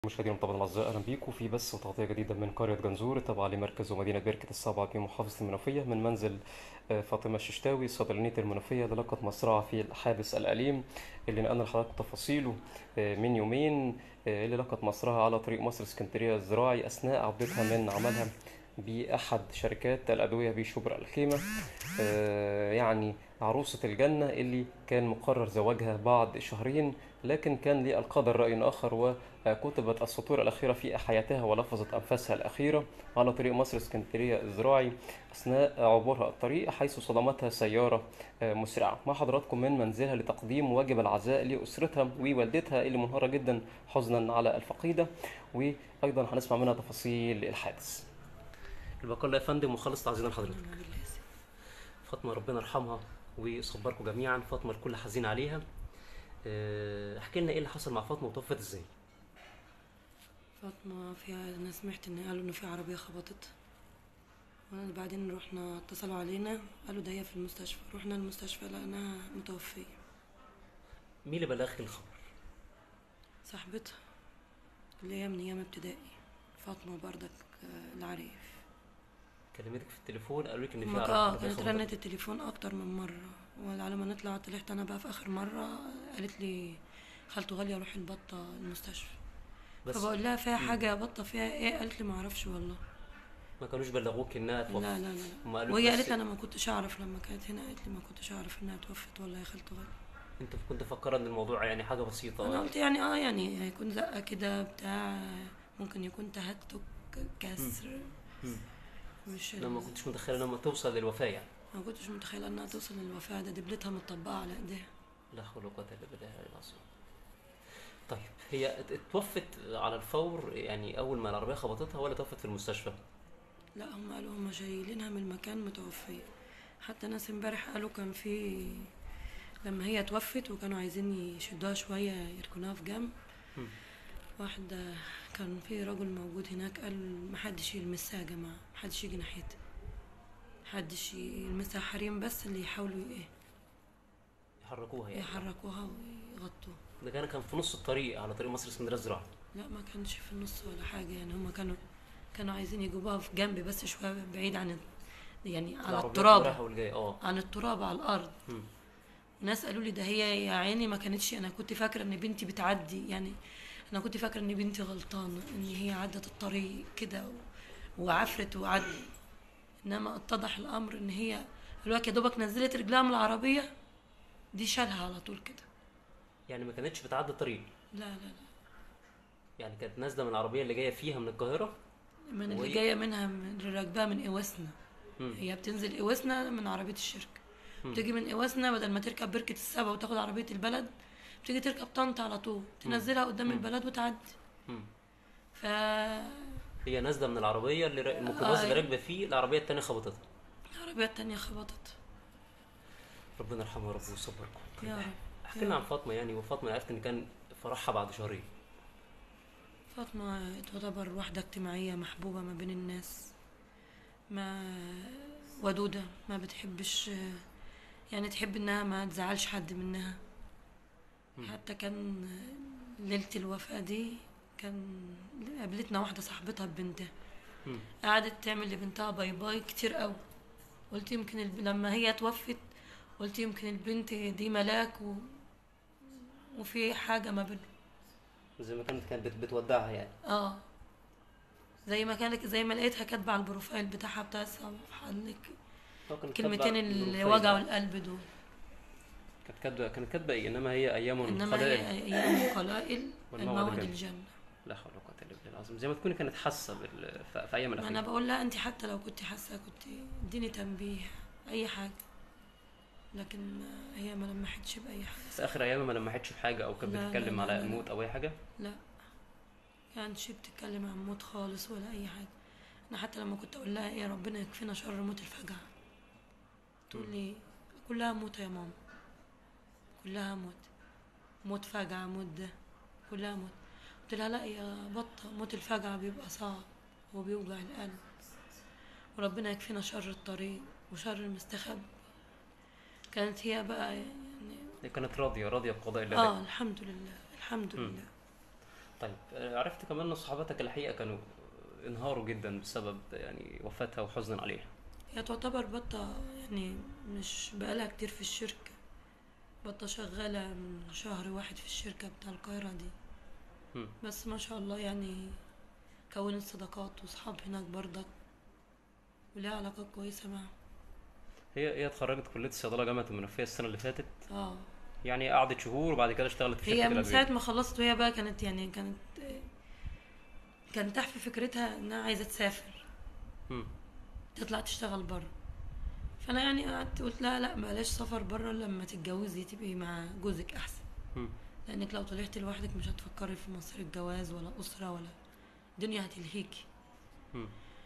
مشاهدينا طبعا الاعزاء اهلا بيكم في بث وتغطيه جديده من قريه جنزور تابعه لمركز ومدينه بركه السبعه بمحافظه المنوفيه من منزل آه، فاطمه الششتاوي صيدلانيه المنوفيه اللي لقت مصرعها في الحادث الاليم اللي نقلنا لحضراتكم تفاصيله آه، من يومين آه، اللي لقت مصرها على طريق مصر اسكندريه الزراعي اثناء عودتها من عملها بأحد شركات الأدوية بشبرا الخيمة آه، يعني عروسة الجنة اللي كان مقرر زواجها بعد شهرين لكن كان للقدر رأي آخر وكتبت السطور الأخيرة في حياتها ولفظت أنفاسها الأخيرة على طريق مصر اسكندرية الزراعي أثناء عبورها الطريق حيث صدمتها سيارة آه، مسرعة مع حضراتكم من منزلها لتقديم واجب العزاء لأسرتها ووالدتها اللي منهارة جدا حزنا على الفقيدة وأيضا هنسمع منها تفاصيل الحادث البقاء الله يا فندم وخلص تعزينا لحضرتك فاطمه ربنا يرحمها ويصبركم جميعا فاطمه الكل حزين عليها آه، احكي لنا ايه اللي حصل مع فاطمه وتوفت ازاي فاطمة في أنا سمعت إن قالوا إنه في عربية خبطت وأنا بعدين رحنا اتصلوا علينا قالوا ده هي في المستشفى رحنا المستشفى لقيناها متوفية مين اللي بلغك الخبر صاحبتها اللي هي من أيام ابتدائي فاطمة بردك آه، العريف كلمتك في التليفون قالوا لك ان في هما- عربيه اه عربية كانت خبطت. رنت التليفون أكتر من مرة وعلى ما نطلع طلعت أنا بقى في آخر مرة قالت لي خالته غالية روحي البطة المستشفى بس فبقول لها فيها حاجة يا بطة فيها إيه قالت لي معرفش والله ما كانوش بلغوك انها توفت لا لا لا هم قالوا وهي بس قالت لي انا ما كنتش اعرف لما كانت هنا قالت لي ما كنتش اعرف انها توفت والله يا خالته غالية انت كنت فكرت ان الموضوع يعني حاجه بسيطه انا قلت يعني اه يعني هيكون زقه كده بتاع ممكن يكون تهتك كسر مم. مش انا ما ال- كنتش متخيل لما توصل للوفاه يعني ما كنتش متخيله انها توصل للوفاه ده دبلتها متطبقه على ايديها لا حول ولا قوه الا بالله العلي العظيم طيب هي ات- اتوفت على الفور يعني اول ما العربيه خبطتها ولا توفت في المستشفى لا هم قالوا هم شايلينها من المكان متوفيه حتى ناس امبارح قالوا كان في لما هي توفت وكانوا عايزين يشدوها شويه يركنوها في جنب مم. واحد كان في رجل موجود هناك قال محدش يلمسها يا جماعة محدش يجي ناحيتها محدش يلمسها حريم بس اللي يحاولوا ايه يحركوها يعني يحركوها ويغطوها ده كان كان في نص الطريق على طريق مصر اسكندريه الزراعي لا ما كانش في النص ولا حاجة يعني هما كانوا كانوا عايزين يجيبوها في جنب بس شوية بعيد عن ال- يعني على العربيات التراب الرايحة والجاية اه عن التراب على الأرض مم. ناس قالوا لي ده هي يا عيني ما كانتش انا كنت فاكره ان بنتي بتعدي يعني انا كنت فاكره ان بنتي غلطانه ان هي عدت الطريق كده و- وعفرت وعدت انما اتضح الامر ان هي الوقت يا دوبك نزلت رجلها من العربيه دي شالها على طول كده يعني ما كانتش بتعدي الطريق لا لا لا يعني كانت نازله من العربيه اللي جايه فيها من القاهره من اللي وهي- جايه منها من اللي راكباها من اوسنا مم. هي بتنزل اوسنا من عربيه الشركه مم. بتيجي من اوسنا بدل ما تركب بركه السبع وتاخد عربيه البلد بتيجي تركب طنطا على طول تنزلها قدام مم. البلد وتعدي مم. ف هي نازله من العربيه اللي را- الميكروباص آه. اللي راكبه فيه العربيه التانيه خبطتها العربية التانية خبطت ربنا يرحمها يا رب ويصبركم يا رب احكي يا لنا عن رب. فاطمه يعني وفاطمه عرفت ان كان فرحها بعد شهرين فاطمة تعتبر واحدة اجتماعية محبوبة ما بين الناس ما ودودة ما بتحبش يعني تحب انها ما تزعلش حد منها مم. حتى كان ليلة الوفاة دي كان قابلتنا واحدة صاحبتها ببنتها مم. قعدت تعمل لبنتها باي باي كتير قوي قلت يمكن الب... لما هي توفت قلت يمكن البنت دي ملاك و... وفي حاجة ما بينهم زي ما كانت كانت بت- بتودعها يعني اه زي ما كانت زي ما لقيتها كاتبه على البروفايل بتاعها بتاع الصفحه اللي ك- هو كانت كلمتين كاتبة اللي بروفايل. وجعوا القلب دول كانت كاتبه كانت كاتبه ايه انما هي ايام انما قلائل هي ايام قلائل والموعد الموعد الجنة. الجنه لا حول ولا قوه الا بالله العظيم زي ما تكوني كانت حاسه بال... في في ايام ما انا الاخيره بقول لها انت حتى لو كنت حاسه كنت اديني تنبيه اي حاجه لكن هي ما لمحتش باي حاجه في اخر ايام ما لمحتش بحاجه او كانت لا، لا، بتتكلم لا، على لا، لا. الموت او اي حاجه لا كانتش بتتكلم عن موت خالص ولا اي حاجه انا حتى لما كنت اقول لها ايه ربنا يكفينا شر موت الفجعه تقول لي كلها موت يا ماما كلها موت موت فجعه موت ده كلها موت قلت لها لا يا بطه موت الفجعه بيبقى صعب وبيوجع القلب وربنا يكفينا شر الطريق وشر المستخبي كانت هي بقى يعني هي كانت راضيه راضيه بقضاء الله اه الحمد لله الحمد مم. لله طيب آه، عرفت كمان ان صحباتك الحقيقه كانوا انهاروا جدا بسبب يعني وفاتها وحزن عليها هي تعتبر بطة يعني مش بقالها كتير في الشركة بطة شغالة من شهر واحد في الشركة بتاع القاهرة دي مم. بس ما شاء الله يعني كونت صداقات وصحاب هناك برضك وليها علاقات كويسة معاهم هي هي اتخرجت كليه الصيدله جامعه المنوفيه السنه اللي فاتت اه يعني قعدت شهور وبعد كده اشتغلت في شركه هي من الادويه ساعة ما خلصت وهي بقى كانت يعني كانت كانت تحت فكرتها انها عايزة تسافر مم. تطلع تشتغل بره فانا يعني قعدت قلت لها لا بلاش سفر بره لما تتجوزي تبقي مع جوزك احسن مم. لانك لو طلعتي لوحدك مش هتفكري في مصير الجواز ولا اسره ولا الدنيا هتلهيكي مم.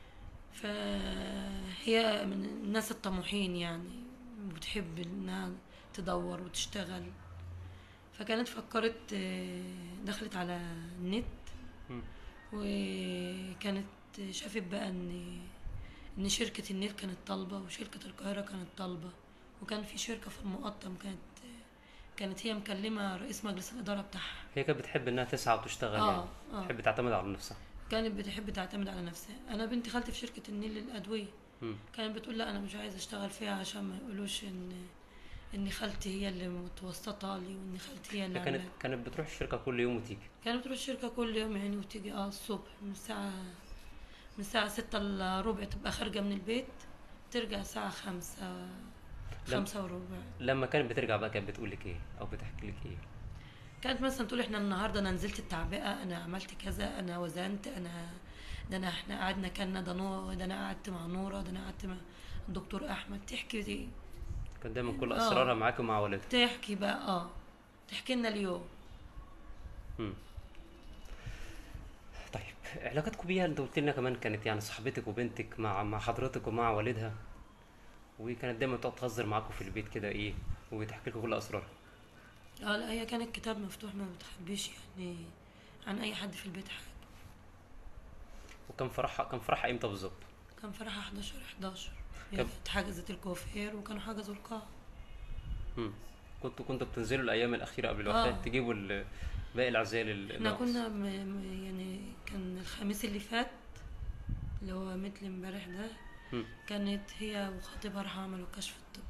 فهي من الناس الطموحين يعني بتحب انها تدور وتشتغل فكانت فكرت آه، دخلت على النت مم. وكانت شافت بقى ان ان شركة النيل كانت طالبة وشركة القاهرة كانت طالبة وكان في شركة في المقطم كانت كانت هي مكلمة رئيس مجلس الإدارة بتاعها هي كانت بتحب انها تسعى وتشتغل اه يعني اه تحب تعتمد على نفسها كانت بتحب تعتمد على نفسها انا بنتي خالتي في شركة النيل للأدوية مم. كانت بتقول لا انا مش عايزة اشتغل فيها عشان ما يقولوش ان ان خالتي هي اللي متوسطة لي وان خالتي هي اللي هي كانت عاملة كانت بتروح الشركه كل يوم وتيجي كانت بتروح الشركة كل يوم يعني وتيجي اه الصبح من الساعة من الساعة ستة إلا ربع تبقى خارجة من البيت ترجع الساعة خمسة خمسة وربع لما كانت بترجع بقى كانت بتقول لك ايه او بتحكي لك ايه كانت مثلا تقول احنا النهارده انا نزلت التعبئة انا عملت كذا انا وزنت انا ده انا احنا قعدنا كنا ده نور ده انا قعدت مع نورة ده انا قعدت مع الدكتور احمد تحكي دي كان دايما كل آه. اسرارها معاك ومع والدها تحكي بقى اه تحكي لنا اليوم مم. طيب علاقتكم بيها انت قلت لنا كمان كانت يعني صاحبتك وبنتك مع مع حضرتك ومع والدها وكانت دايما تقعد تهزر معاكم في البيت كده ايه وتحكي لكم كل اسرارها اه لا هي كانت كتاب مفتوح ما بتخبيش يعني عن اي حد في البيت حاجة وكان فرحها كان فرحها امتى بالظبط كان فرحها 11 11 هي كم؟ كانت حجزت الكوافير وكانوا حجزوا القاعة مم. كنتوا كنتوا بتنزلوا الايام الاخيره قبل الوفاه آه. تجيبوا ال- باقي العزال ال- احنا الناقص. كنا م... م... يعني كان الخميس اللي فات اللي هو مثل امبارح ده مم. كانت هي وخطيبها راحوا عملوا الكشف الطبي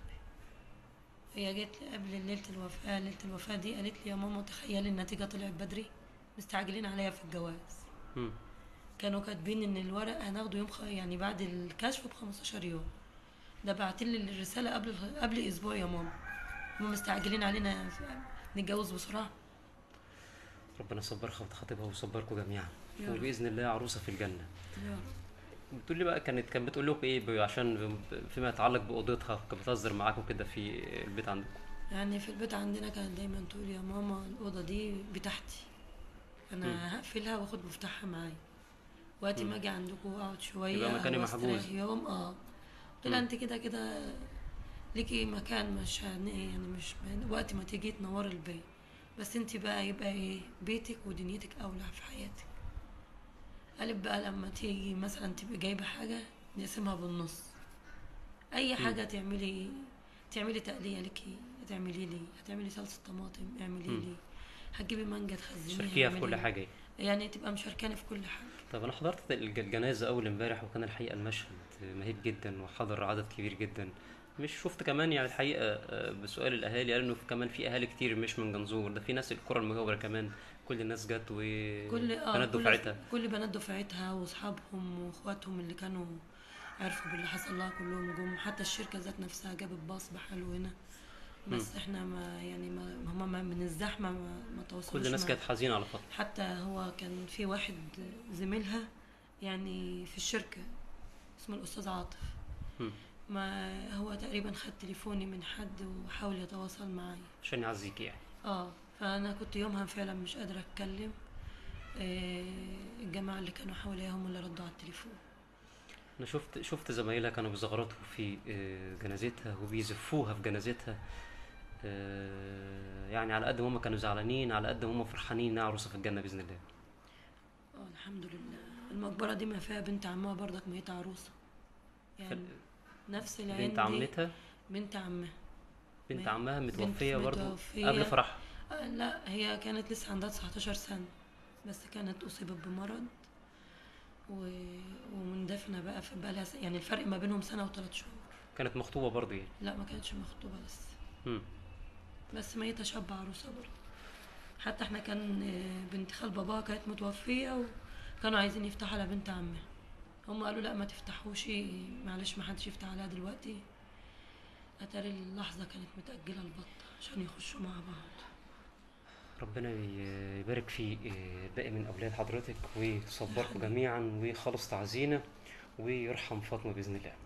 هي جت لي قبل ليلة الوفاة ليلة الوفاة دي قالت لي يا ماما تخيلي النتيجة طلعت بدري مستعجلين عليا في الجواز مم. كانوا كاتبين ان الورق هناخده يوم خ... يعني بعد الكشف ب 15 يوم ده بعتين لي الرسالة قبل قبل اسبوع يا ماما هم مستعجلين علينا نتجوز بسرعة ربنا يصبرها وتخاطبها ويصبركم جميعا يا رب. وباذن الله عروسه في الجنه يا رب بتقول لي بقى كانت كانت بتقول لكم ايه ب- عشان فيما يتعلق باوضتها كانت بتهزر معاكم كده في البيت عندكم يعني في البيت عندنا كانت دايما تقول يا ماما الأوضة دي بتاعتي أنا هقفلها واخد مفتاحها معايا وقت ما اجي عندكم اقعد شوية يبقى مكاني أو محجوز. أستريح يوم اه قلت لها انت كده كده ليكي مكان مش هن- يعني مش وقت ما تيجي تنوري البيت بس انت بقى يبقى ايه بيتك ودنيتك اولى في حياتك قالت بقى لما تيجي مثلا تبقي جايبه حاجه نقسمها بالنص اي حاجه تعملي تعملي تقليه ليكي تعملي لي هتعملي صلصه طماطم اعملي مم. لي هتجيبي مانجا تخزنيها شاركيها في اعملي كل لي. حاجه يعني تبقى مشاركاني في كل حاجه طب انا حضرت الج- الجنازه اول امبارح وكان الحقيقه المشهد مهيب جدا وحضر عدد كبير جدا مش شفت كمان يعني الحقيقه آه، بسؤال الاهالي قالوا انه في كمان في اهالي كتير مش من جنزور ده في ناس القرى المجاوره كمان كل الناس جت و كل اه بنات كل- دفعتها كل بنات دفعتها واصحابهم واخواتهم اللي كانوا عرفوا باللي حصل لها كلهم جم حتى الشركه ذات نفسها جابت باص بحاله هنا بس احنا ما يعني ما هما ما من الزحمه ما, ما تواصلوش كل الناس معانا. كانت حزينه على فاطمه حتى هو كان في واحد زميلها يعني في الشركه اسمه الاستاذ عاطف مم. ما هو تقريبا خد تليفوني من حد وحاول يتواصل معي عشان يعزيك يعني اه فانا كنت يومها فعلا مش قادره اتكلم آه، الجماعه اللي كانوا حواليها هم اللي ردوا على التليفون انا شفت شفت زمايلها كانوا بيزغرطوا في آه، جنازتها وبيزفوها في جنازتها آه، يعني على قد ما هم كانوا زعلانين على قد ما هم فرحانين انها عروسه في الجنه باذن الله اه الحمد لله المقبره دي ما فيها بنت عمها برضك ميتة عروسه يعني نفس العين بنت دي عمتها بنت عمها بنت بنت- عمها بنت متوفيه برضه متوفية. قبل فرحها آه، لا هي كانت لسه عندها 19 سنه بس كانت اصيبت بمرض و... ومندفنه بقى في بقى لها س- يعني الفرق ما بينهم سنه وثلاث شهور كانت مخطوبة برضه يعني لا ما كانتش مخطوبه لسه مم. بس ميتة شاب عروسة برضه حتى احنا كان آه، بنت خال باباها كانت متوفية وكانوا عايزين يفتحوا على بنت عمها هم قالوا لا ما تفتحوش معلش ما حدش يفتح عليها دلوقتي اتاري اللحظة كانت متأجلة البطة عشان يخشوا مع بعض ربنا ي- يبارك في الباقي من أولاد حضرتك ويصبركم جميعا ويخلص تعزينا ويرحم فاطمة بإذن الله